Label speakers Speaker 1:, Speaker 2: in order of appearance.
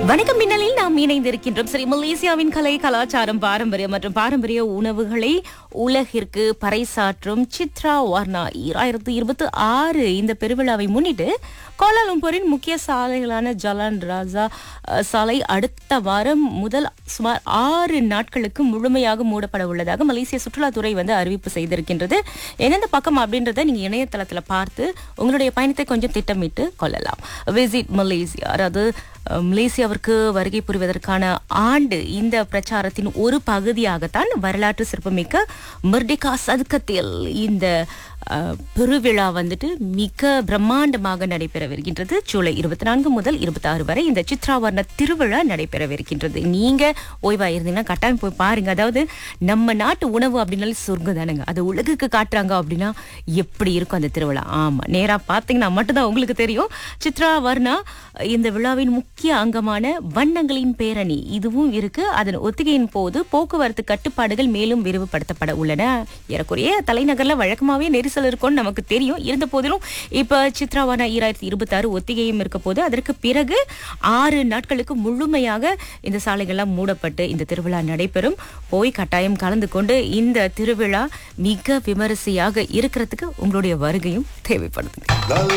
Speaker 1: வணக்கம் மின்னலில் நாம் இணைந்திருக்கின்றோம் சரி மலேசியாவின் கலை கலாச்சாரம் பாரம்பரியம் மற்றும் பாரம்பரிய உணவுகளை உலகிற்கு பறைசாற்றும் சித்ரா வர்ணா ஈராயிரத்து இருபத்தி ஆறு இந்த பெருவிழாவை முன்னிட்டு கோலாலம்பூரின் முக்கிய சாலைகளான ஜலான் ராஜா அஹ், சாலை அடுத்த வாரம் முதல் சுமார் ஆறு நாட்களுக்கு முழுமையாக மூடப்பட உள்ளதாக மலேசிய சுற்றுலாத்துறை வந்து அறிவிப்பு செய்திருக்கின்றது எந்தெந்த பக்கம் அப்படின்றத நீங்க இணையதளத்துல பார்த்து உங்களுடைய பயணத்தை கொஞ்சம் திட்டமிட்டு கொள்ளலாம் விசிட் மலேசியா அதாவது அஹ், மலேசியாவிற்கு வருகை புரிவதற்கான ஆண்டு இந்த பிரச்சாரத்தின் ஒரு பகுதியாகத்தான் வரலாற்று சிறப்புமிக்க மிர்டிகா சதுக்கத்தில் இந்த அஹ், பெருவிழா வந்துட்டு மிக பிரம்மாண்டமாக நடைபெறவிருக்கின்றது ஜூலை இருபத்தி நான்கு முதல் இருபத்தி ஆறு வரை இந்த சித்ராவர்ண திருவிழா நடைபெறவிருக்கின்றது நீங்க ஓய்வா இருந்தீங்கன்னா கட்டாயம் போய் பாருங்க அதாவது நம்ம நாட்டு உணவு அப்படின்னாலே சொர்க்கம் தானுங்க அது உலகுக்கு காட்டுறாங்க அப்படின்னா எப்படி இருக்கும் அந்த திருவிழா ஆமா நேரா பார்த்தீங்கன்னா மட்டும்தான் உங்களுக்கு தெரியும் சித்ரா வர்ணா இந்த விழாவின் முக்கிய அங்கமான வண்ணங்களின் பேரணி இதுவும் இருக்கு அதன் ஒத்திகையின் போது போக்குவரத்து கட்டுப்பாடுகள் மேலும் விரிவுபடுத்தப்பட உள்ளன ஏறக்குறைய தலைநகர்ல வழக்கமாவே நெரிசல் இருக்கும்னு நமக்கு தெரியும் இருந்த போதிலும் இப்ப சித்ராவானா ஈராயிரத்தி இருபத்தி ஆறு ஒத்திகையும் இருக்க போது அதற்கு பிறகு ஆறு நாட்களுக்கு முழுமையாக இந்த சாலைகள்லாம் மூடப்பட்டு இந்த திருவிழா நடைபெறும் போய் கட்டாயம் கலந்து கொண்டு இந்த திருவிழா மிக விமரிசையாக இருக்கிறதுக்கு உங்களுடைய வருகையும் தேவைப்படுது
Speaker 2: La